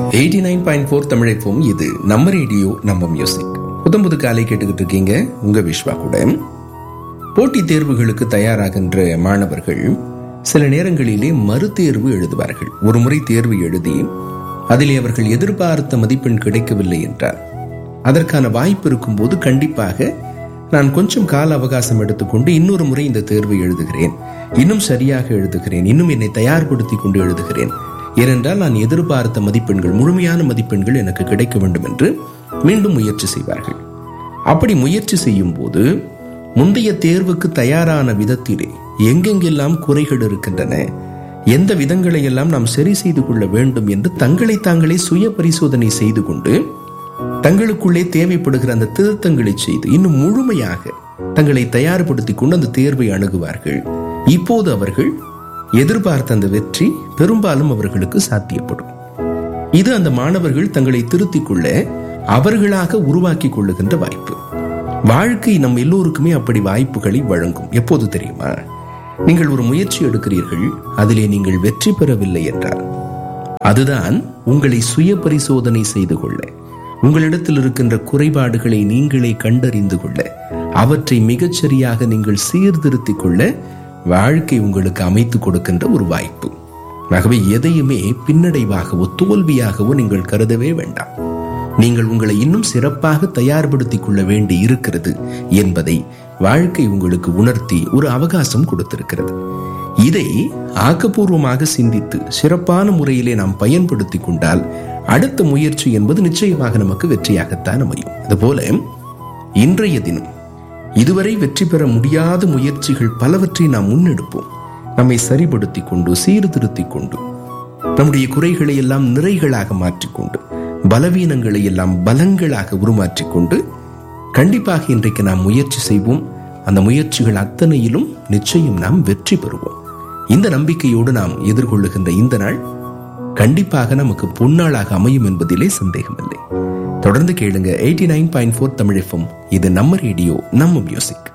eighty nine point four தமிழைப்போம் இது நம்ம ரேடியோ நம்ம மியூசிக் புத்தம் புது காலை கேட்டுக்கிட்டு இருக்கீங்க உங்க விஸ்வா கூட போட்டித் தேர்வுகளுக்கு தயாராகின்ற மாணவர்கள் சில நேரங்களிலே மறுதேர்வு எழுதுவார்கள் ஒரு முறை தேர்வு எழுதி அதிலே அவர்கள் எதிர்பார்த்த மதிப்பெண் கிடைக்கவில்லை என்றார் அதற்கான வாய்ப்பு இருக்கும்போது கண்டிப்பாக நான் கொஞ்சம் கால அவகாசம் எடுத்துக்கொண்டு இன்னொரு முறை இந்த தேர்வை எழுதுகிறேன் இன்னும் சரியாக எழுதுகிறேன் இன்னும் என்னை தயார்படுத்தி கொண்டு எழுதுகிறேன் ஏனென்றால் நான் எதிர்பார்த்த மதிப்பெண்கள் முழுமையான மதிப்பெண்கள் எனக்கு கிடைக்க வேண்டும் என்று மீண்டும் முயற்சி செய்வார்கள் அப்படி முயற்சி செய்யும் போது முந்தைய தேர்வுக்கு தயாரான விதத்திலே எங்கெங்கெல்லாம் குறைகள் இருக்கின்றன எந்த விதங்களை எல்லாம் நாம் சரி செய்து கொள்ள வேண்டும் என்று தங்களை தாங்களே சுய பரிசோதனை செய்து கொண்டு தங்களுக்குள்ளே தேவைப்படுகிற அந்த திருத்தங்களை செய்து இன்னும் முழுமையாக தங்களை தயார்படுத்திக் கொண்டு அந்த தேர்வை அணுகுவார்கள் இப்போது அவர்கள் எதிர்பார்த்த அந்த வெற்றி பெரும்பாலும் அவர்களுக்கு சாத்தியப்படும் இது அந்த மாணவர்கள் தங்களை திருத்திக் கொள்ள அவர்களாக உருவாக்கி கொள்ளுகின்ற வாய்ப்பு வாழ்க்கை நம் எல்லோருக்குமே அப்படி வாய்ப்புகளை வழங்கும் எப்போது தெரியுமா நீங்கள் ஒரு முயற்சி எடுக்கிறீர்கள் அதிலே நீங்கள் வெற்றி பெறவில்லை என்றால் அதுதான் உங்களை சுய பரிசோதனை செய்து கொள்ள உங்களிடத்தில் இருக்கின்ற குறைபாடுகளை நீங்களே கண்டறிந்து கொள்ள அவற்றை மிகச்சரியாக நீங்கள் சீர்திருத்திக் கொள்ள வாழ்க்கை உங்களுக்கு அமைத்து கொடுக்கின்ற ஒரு வாய்ப்பு ஆகவே எதையுமே பின்னடைவாகவோ தோல்வியாகவோ நீங்கள் கருதவே வேண்டாம் நீங்கள் உங்களை இன்னும் சிறப்பாக தயார்படுத்திக் கொள்ள வேண்டி இருக்கிறது என்பதை வாழ்க்கை உங்களுக்கு உணர்த்தி ஒரு அவகாசம் கொடுத்திருக்கிறது இதை ஆக்கப்பூர்வமாக சிந்தித்து சிறப்பான முறையிலே நாம் பயன்படுத்தி கொண்டால் அடுத்த முயற்சி என்பது நிச்சயமாக நமக்கு வெற்றியாகத்தான் அமையும் அதுபோல இன்றைய தினம் இதுவரை வெற்றி பெற முடியாத முயற்சிகள் பலவற்றை நாம் முன்னெடுப்போம் நம்மை சரிபடுத்திக் கொண்டு சீர்திருத்திக் கொண்டு நம்முடைய குறைகளை எல்லாம் நிறைகளாக மாற்றிக்கொண்டு பலவீனங்களை எல்லாம் பலங்களாக உருமாற்றிக் கொண்டு கண்டிப்பாக இன்றைக்கு நாம் முயற்சி செய்வோம் அந்த முயற்சிகள் அத்தனையிலும் நிச்சயம் நாம் வெற்றி பெறுவோம் இந்த நம்பிக்கையோடு நாம் எதிர்கொள்ளுகின்ற இந்த நாள் கண்டிப்பாக நமக்கு பொன்னாளாக அமையும் என்பதிலே சந்தேகமில்லை தொடர்ந்து கேளுங்க eighty nine point four Tamil இது நம்ம ரேடியோ நம்ம மியூசிக்